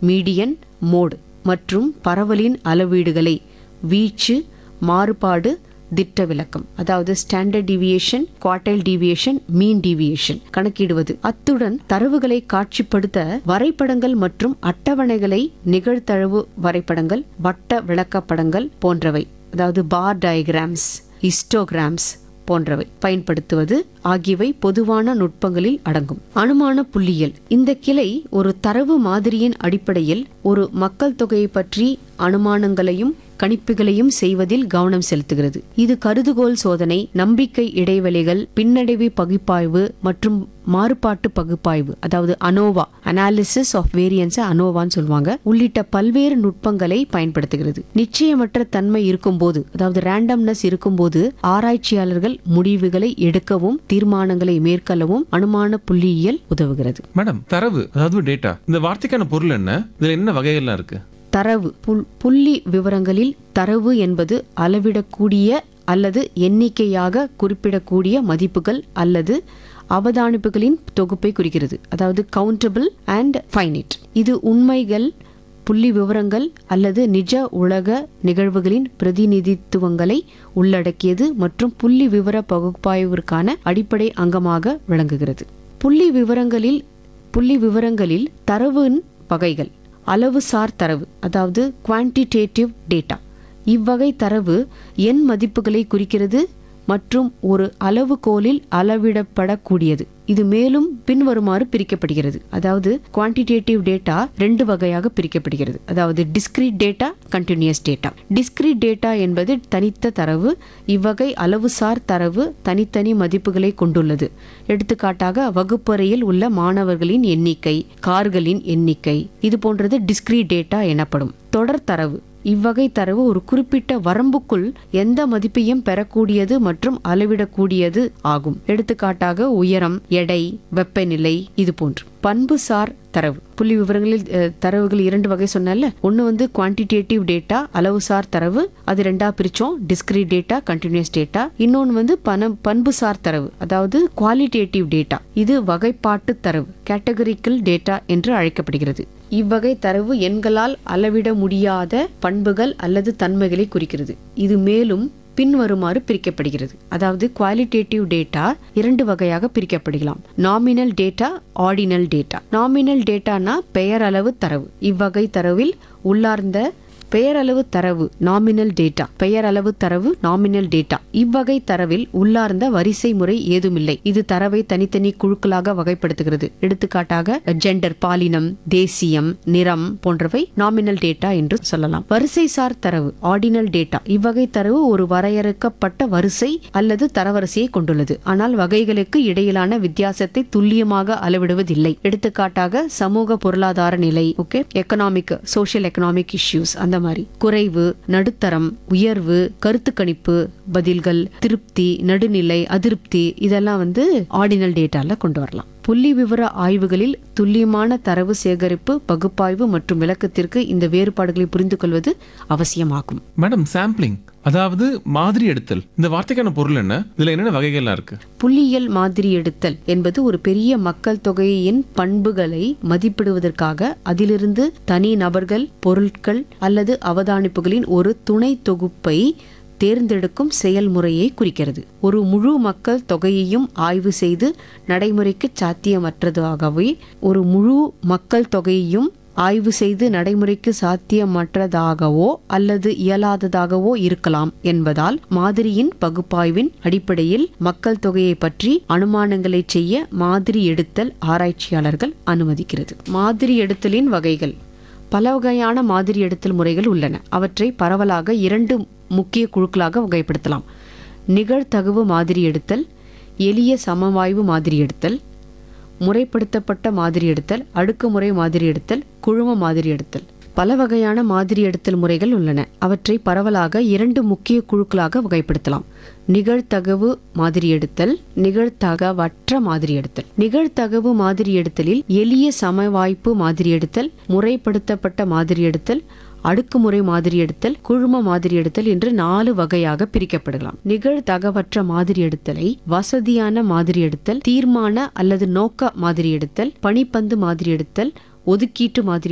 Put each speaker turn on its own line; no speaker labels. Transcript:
median mode மற்றும் பரவலின் அளவீடுகளை வீச்சு மாறுபாடு திட்ட விளக்கம் அதாவது standard deviation quartile deviation mean deviation கணக்கிடுவது அத்துடன் தரவுகளை காட்சிப்படுத்த வரைபடங்கள் மற்றும் அட்டவணைகளை நிகழ்தகவு வரைபடங்கள் வட்ட விளக்கப்படங்கள் போன்றவை அதாவது பார் டயக்ராம்ஸ் ஹிஸ்டோகிராம்ஸ் போன்றவை பயன்படுத்துவது ஆகியவை பொதுவான நுட்பங்களில் அடங்கும் அனுமான புள்ளியியல் இந்த கிளை ஒரு தரவு மாதிரியின் அடிப்படையில் ஒரு மக்கள் தொகையை பற்றி அனுமானங்களையும் கணிப்புகளையும் செய்வதில் கவனம் செலுத்துகிறது இது கருதுகோள் சோதனை நம்பிக்கை இடைவெளிகள் பின்னடைவு பகுப்பாய்வு மற்றும் மாறுபாட்டு பகுப்பாய்வு அதாவது அனோவா அனாலிசிஸ் ஆஃப் வேரியன்ஸ் அனோவான்னு சொல்லுவாங்க உள்ளிட்ட பல்வேறு நுட்பங்களை பயன்படுத்துகிறது நிச்சயமற்ற தன்மை இருக்கும்போது அதாவது ரேண்டம்னஸ் இருக்கும்போது ஆராய்ச்சியாளர்கள் முடிவுகளை எடுக்கவும் தீர்மானங்களை மேற்கொள்ளவும் அனுமான புள்ளியியல் உதவுகிறது
மேடம் தரவு அதாவது டேட்டா இந்த வார்த்தைக்கான பொருள் என்ன இதுல என்ன வகைகள்லாம் இருக்கு
தரவு புல்- புள்ளி விவரங்களில் தரவு என்பது அளவிடக்கூடிய அல்லது எண்ணிக்கையாக குறிப்பிடக்கூடிய மதிப்புகள் அல்லது அவதானிப்புகளின் தொகுப்பை குறிக்கிறது அதாவது கவுண்டபிள் அண்ட் ஃபைனிட் இது உண்மைகள் புள்ளி விவரங்கள் அல்லது நிஜ உலக நிகழ்வுகளின் பிரதிநிதித்துவங்களை உள்ளடக்கியது மற்றும் புள்ளி விவர பகுப்பாய்விற்கான அடிப்படை அங்கமாக விளங்குகிறது புள்ளி விவரங்களில் புள்ளி விவரங்களில் தரவின் வகைகள் அளவுசார் தரவு அதாவது குவான்டிடேட்டிவ் டேட்டா இவ்வகை தரவு எண் மதிப்புகளை குறிக்கிறது மற்றும் ஒரு அளவுகோலில் அளவிடப்படக்கூடியது இது மேலும் பின்வருமாறு பிரிக்கப்படுகிறது அதாவது குவான்டிடேட்டிவ் டேட்டா ரெண்டு வகையாக பிரிக்கப்படுகிறது அதாவது discrete data continuous data discrete data என்பது தனித்த தரவு இவ்வகை அளவுசார் தரவு தனித்தனி மதிப்புகளை கொண்டுள்ளது எடுத்துக்காட்டாக வகுப்பறையில் உள்ள மாணவர்களின் எண்ணிக்கை கார்களின் எண்ணிக்கை இது போன்றது டிஸ்கிரீட் டேட்டா எனப்படும் தொடர் தரவு இவ்வகை தரவு ஒரு குறிப்பிட்ட வரம்புக்குள் எந்த மதிப்பையும் பெறக்கூடியது மற்றும் அளவிடக்கூடியது ஆகும் எடுத்துக்காட்டாக உயரம் எடை வெப்பநிலை இது போன்று பண்புசார் தரவு புள்ளி விவரங்களில் அஹ், தரவுகள் இரண்டு வகை சொன்னேன்ல ஒன்று வந்து குவான்டிடேட்டிவ் டேட்டா அளவுசார் தரவு அது ரெண்டா பிரிச்சோம் டிஸ்கிரீட் டேட்டா கண்டினியூஸ் டேட்டா இன்னொன்று வந்து பணம் பண்புசார் தரவு அதாவது குவாலிட்டேட்டிவ் டேட்டா இது வகைப்பாட்டு தரவு கேட்டகரிக்கல் டேட்டா என்று அழைக்கப்படுகிறது இவ்வகை தரவு எண்களால் அளவிட முடியாத பண்புகள் அல்லது தன்மைகளை குறிக்கிறது இது மேலும் பின்வருமாறு பிரிக்கப்படுகிறது அதாவது குவாலிட்டேட்டிவ் டேட்டா இரண்டு வகையாக பிரிக்கப்படுகலாம் nominal data ordinal data nominal டேட்டானா பெயரளவு தரவு இவ்வகை தரவில் உள்ளார்ந்த பெயரளவு தரவு நாமினல் டேட்டா பெயரளவு தரவு நாமினல் டேட்டா இவ்வகை தரவில் உள்ளார்ந்த வரிசை முறை ஏதுமில்லை இது தரவை தனித்தனி குழுக்களாக வகைப்படுத்துகிறது எடுத்துக்காட்டாக ஜெண்டர் பாலினம் தேசியம் நிறம் போன்றவை நாமினல் டேட்டா என்று சொல்லலாம் வரிசைசார் தரவு ஆர்டினல் டேட்டா இவ்வகை தரவு ஒரு வரையறுக்கப்பட்ட வரிசை அல்லது தரவரிசையை கொண்டுள்ளது ஆனால் வகைகளுக்கு இடையிலான வித்தியாசத்தை துல்லியமாக அளவிடுவதில்லை எடுத்துக்காட்டாக சமூக பொருளாதார நிலை okay economic social economic issues அந்த மாதிரி குறைவு நடுத்தரம் உயர்வு கருத்து கணிப்பு பதில்கள் திருப்தி நடுநிலை அதிருப்தி இதெல்லாம் வந்து ஆர்டினல் டேட்டால கொண்டு வரலாம் புள்ளி விவர ஆய்வுகளில் துல்லியமான தரவு சேகரிப்பு பகுப்பாய்வு மற்றும் விளக்கத்திற்கு இந்த வேறுபாடுகளை புரிந்து கொள்வது அவசியமாகும்
மேடம் சாம்பிளிங் அதாவது மாதிரி எடுத்தல் இந்த வார்த்தைக்கான பொருள் என்ன இதுல என்னென்ன வகைகள்லாம் இருக்கு
புள்ளியியல் மாதிரி எடுத்தல் என்பது ஒரு பெரிய மக்கள் தொகையின் பண்புகளை மதிப்பிடுவதற்காக அதிலிருந்து தனி நபர்கள் பொருட்கள் அல்லது அவதானிப்புகளின் ஒரு துணை தொகுப்பை தேர்ந்தெடுக்கும் செயல்முறையை குறிக்கிறது ஒரு முழு மக்கள் தொகையையும் ஆய்வு செய்து நடைமுறைக்கு சாத்தியமற்றதாகவே ஒரு முழு மக்கள் தொகையையும் ஆய்வு செய்து நடைமுறைக்கு சாத்தியமற்றதாகவோ அல்லது இயலாததாகவோ இருக்கலாம் என்பதால் மாதிரியின் பகுப்பாய்வின் அடிப்படையில் மக்கள் தொகையை பற்றி அனுமானங்களை செய்ய மாதிரி எடுத்தல் ஆராய்ச்சியாளர்கள் அனுமதிக்கிறது மாதிரி எடுத்தலின் வகைகள் பல வகையான மாதிரி எடுத்தல் முறைகள் உள்ளன அவற்றை பரவலாக இரண்டு முக்கிய குழுக்களாக வகைப்படுத்தலாம் நிகழ்தகவு மாதிரி எடுத்தல் எளிய சமவாய்வு மாதிரி எடுத்தல் முறைப்படுத்தப்பட்ட மாதிரி எடுத்தல் அடுக்குமுறை மாதிரி எடுத்தல் குழும மாதிரி எடுத்தல் பல வகையான மாதிரி எடுத்தல் முறைகள் உள்ளன அவற்றை பரவலாக இரண்டு முக்கிய குழுக்களாக வகைப்படுத்தலாம் நிகழ்தகவு மாதிரி எடுத்தல் நிகழ்தகவற்ற மாதிரி எடுத்தல் நிகழ்தகவு மாதிரி எடுத்தலில் எளிய சமவாய்ப்பு மாதிரி எடுத்தல் முறைப்படுத்தப்பட்ட மாதிரி எடுத்தல் அடுக்குமுறை மாதிரி எடுத்தல் குழும மாதிரி எடுத்தல் என்று நாலு வகையாக பிரிக்கப்படலாம் நிகழ்தகவற்ற மாதிரி எடுத்தலை வசதியான மாதிரி எடுத்தல் தீர்மான அல்லது நோக்க மாதிரி எடுத்தல் பணிப்பந்து மாதிரி எடுத்தல் ஒதுக்கீட்டு மாதிரி